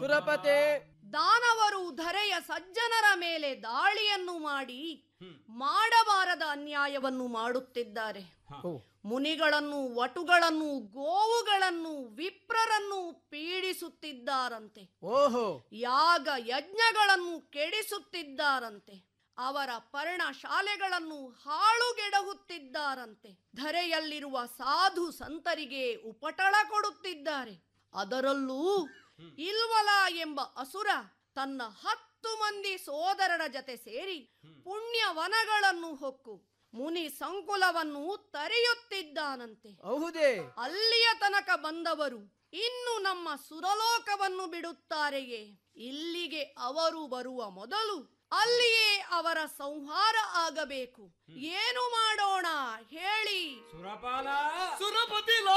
ಸುರಪತೆ ದಾನವರು ಧರೆಯ ಸಜ್ಜನರ ಮೇಲೆ ದಾಳಿಯನ್ನು ಮಾಡಿ ಮಾಡಬಾರದ ಅನ್ಯಾಯವನ್ನು ಮಾಡುತ್ತಿದ್ದಾರೆ ಓ, ಮುನಿಗಳನ್ನು ವಟುಗಳನ್ನು ಗೋವುಗಳನ್ನು ವಿಪ್ರರನ್ನು ಪೀಡಿಸುತ್ತಿದ್ದಾರಂತೆ ಓಹೋ ಯಾಗ ಯಜ್ಞಗಳನ್ನು ಕೆಡಿಸುತ್ತಿದ್ದಾರಂತೆ ಅವರ ಪರ್ಣಶಾಲೆಗಳನ್ನು ಹಾಳುಗೆಡಹುತ್ತಿದ್ದಾರಂತೆ ಧರೆಯಲ್ಲಿರುವ ಸಾಧು ಸಂತರಿಗೆ ಉಪಟಳ ಕೊಡುತ್ತಿದ್ದಾರೆ ಅದರಲ್ಲೂ ಇಲ್ವಲ ಎಂಬ ಅಸುರ ತನ್ನ ಹತ್ತು ಮಂದಿ ಸೋದರರ ಜತೆ ಸೇರಿ ಪುಣ್ಯ ವನಗಳನ್ನು ಹೊಕ್ಕು ಮುನಿ ಸಂಕುಲವನ್ನು ತರೆಯುತ್ತಿದ್ದಾನಂತೆ ಹೌದೇ ಅಲ್ಲಿಯ ತನಕ ಬಂದವರು ಇನ್ನು ನಮ್ಮ ಸುರಲೋಕವನ್ನು ಬಿಡುತ್ತಾರೆಯೇ ಇಲ್ಲಿಗೆ ಅವರು ಬರುವ ಮೊದಲು ಅಲ್ಲಿಯೇ ಅವರ ಸಂಹಾರ ಆಗಬೇಕು ಏನು ಮಾಡೋಣ ಹೇಳಿ ಸುರಪಾಲ ಸುರಪತಿ